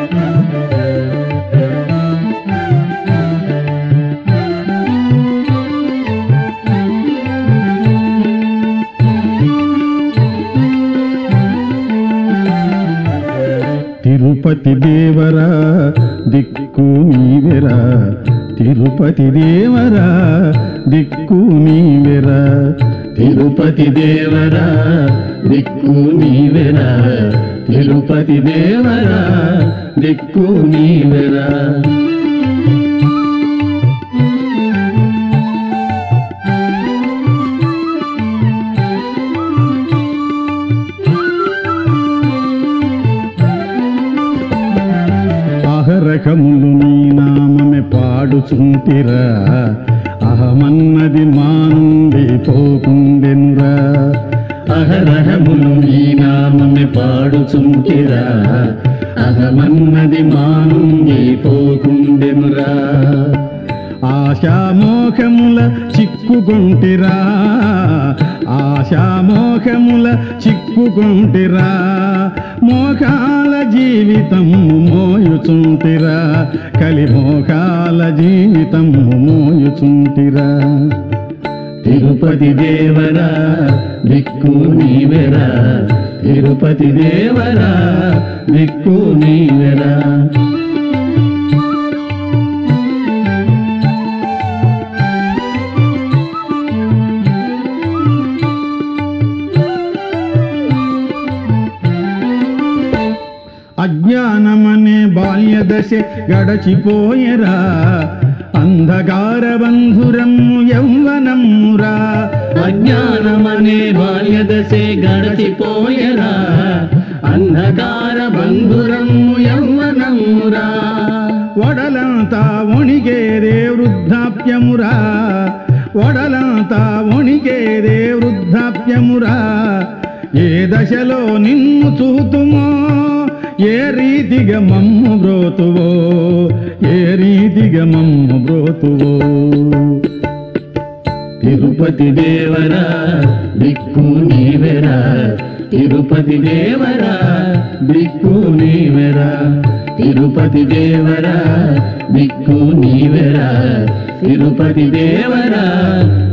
తిరుపతి దేవరా దిక్కు నీవెరా తిరుపతి దేవరా దిక్కు నీవెరా తిరుపతి దేవరా దిక్కు నీవెరా తిరుపతి దేవరా దిక్కు నీవెరా అహరకములు నీ నామమే పాడుచుంటిరా అహమన్నది మా నుండి పోకుండెనురా అహరహములు నీ నామమే పాడుచుంటిరా అహమన్నది మా నుండి పోకుండెనురా ఆశామోహముల చిక్కుకుంటిరా ఆశామోహముల చిక్కుకుంటిరా మోకాల జీవితము మోయుచుంటిరా కలిమోకాల జీవితము మోయుచుంటిరా తిరుపతి దేవరా దిక్కు నీవెరా తిరుపతి దేవరా దిక్కు నీవెరా అజ్ఞానమనే బాల్యదశ గడచిపోయరా అంధకార బంధురము యౌవనమురా అజ్ఞానమనే బాల్యదశే గడచిపోయరా అంధకార బంధురము యౌవనమురా ఒడలంతా ఒణిగేదే వృద్ధాప్యమురా ఒడలంతా ఒణిగేదే వృద్ధాప్యమురా ఏ దశలో నిన్ను చూతుమో ఏ రీతిగా మమ్ము బ్రోతువో ఏ రీతిగా మమ్ము బ్రోతువో తిరుపతి దేవరా దిక్కు నీవెరా తిరుపతి దేవరా దిక్కు నీవెరా తిరుపతి దేవరా దిక్కు నీవెరా తిరుపతి దేవరా